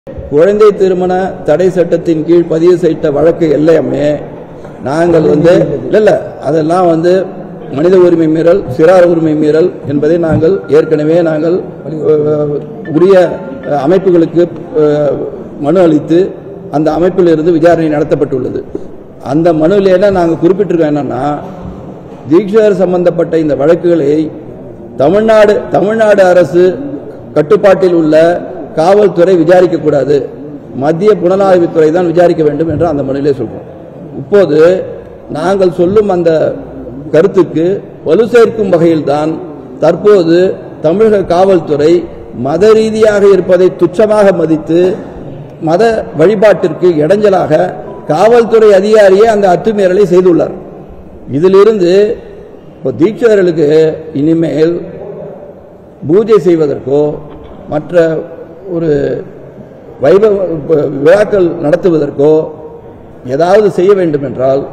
குழந்தை திருமண தடை சட்டத்தின் கீழ் பதிவு செய்த வழக்கு எல்லாமே நாங்கள் வந்து இல்ல இல்ல அதெல்லாம் வந்து மனித உரிமை மீறல் சிறார் உரிமை மீறல் என்பதை நாங்கள் ஏற்கனவே நாங்கள் அஹ், உரிய அஹ், அமைப்புகளுக்கு அஹ், மனு அளித்து அந்த அமைப்பில் இருந்து விசாரணை நடத்தப்பட்டுள்ளது அந்த மனுவில நாங்கள் குறிப்பிட்டிருக்கோம் என்னன்னா தீட்சிதர் சம்பந்தப்பட்ட இந்த வழக்குகளை தமிழ்நாடு தமிழ்நாடு அரசு கட்டுப்பாட்டில் உள்ள காவல்துறை விசாரிக்க கூடாது மத்திய புலனாய்வுத்துறை தான் விசாரிக்க வேண்டும் என்று அந்த மனுவிலே சொல்றோம் இப்போது நாங்கள் சொல்லும் அந்த கருத்துக்கு வலு சேர்க்கும் வகையில்தான் தற்போது தமிழக காவல்துறை மத ரீதியாக இருப்பதை துச்சமாக மதித்து மத வழிபாட்டிற்கு இடைஞ்சலாக காவல்துறை அதிகாரியே அந்த அத்துமீறலை செய்துள்ளார் இதிலிருந்து இப்போ தீட்சிதர்களுக்கு இனிமேல் பூஜை செய்வதற்கோ மற்ற ஒரு வைபவ விழாக்கள் நடத்துவதற்கோ ஏதாவது செய்ய வேண்டும் என்றால்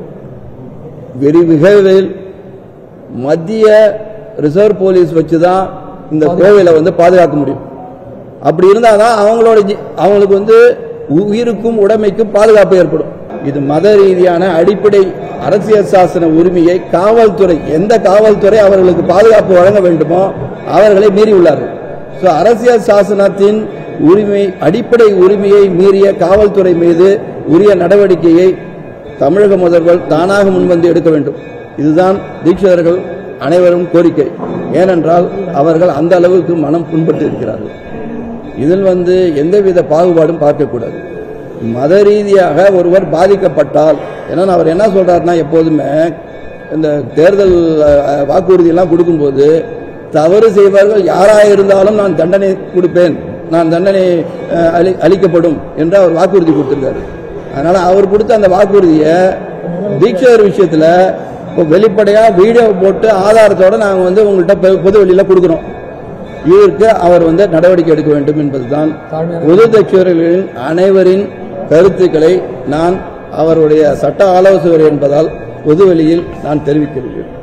வெறி விரைவில் மத்திய ரிசர்வ் போலீஸ் வச்சு தான் இந்த கோவிலை வந்து பாதுகாக்க முடியும் அப்படி இருந்தால் தான் அவங்களோட ஜி- அவங்களுக்கு வந்து உயிருக்கும் உடைமைக்கும் பாதுகாப்பு ஏற்படும் இது மத ரீதியான அடிப்படை அரசியல் சாசன உரிமையை காவல்துறை எந்த காவல்துறை அவர்களுக்கு பாதுகாப்பு வழங்க வேண்டுமோ அவர்களை மீறி உள்ளார்கள் ஸோ அரசியல் சாசனத்தின் உரிமை அடிப்படை உரிமையை மீறிய காவல்துறை மீது உரிய நடவடிக்கையை தமிழக முதல்வர் தானாக முன்வந்து எடுக்க வேண்டும் இதுதான் தீட்சிதர்கள் அனைவரும் கோரிக்கை ஏனென்றால் அவர்கள் அந்த அளவுக்கு மனம் புண்பட்டு இருக்கிறார்கள் இதில் வந்து எந்தவித பாகுபாடும் பார்க்கக்கூடாது மத ரீதியாக ஒருவர் பாதிக்கப்பட்டால் ஏன்னா அவர் என்ன சொல்றாருன்னா எப்போதுமே இந்த தேர்தல் அஹ், வாக்குறுதியெல்லாம் கொடுக்கும்போது தவறு செய்வார்கள் யாராக இருந்தாலும் நான் தண்டனை கொடுப்பேன் நான் தண்டனை அஹ், அளி- அளிக்கப்படும் என்று அவர் வாக்குறுதி கொடுத்திருக்காரு அதனால அவர் கொடுத்த அந்த வாக்குறுதியை தீட்சிதர் விஷயத்துல இப்போ வெளிப்படையா வீடியோ போட்டு ஆதாரத்தோட நாங்கள் வந்து உங்கள்கிட்ட பொ- பொது வெளியில கொடுக்குறோம் இதற்கு அவர் வந்து நடவடிக்கை எடுக்க வேண்டும் என்பதுதான் பொது தீட்சிதர்களின் அனைவரின் கருத்துக்களை நான் அவருடைய சட்ட ஆலோசகர் என்பதால் பொதுவெளியில் நான் தெரிவிக்கிறேன்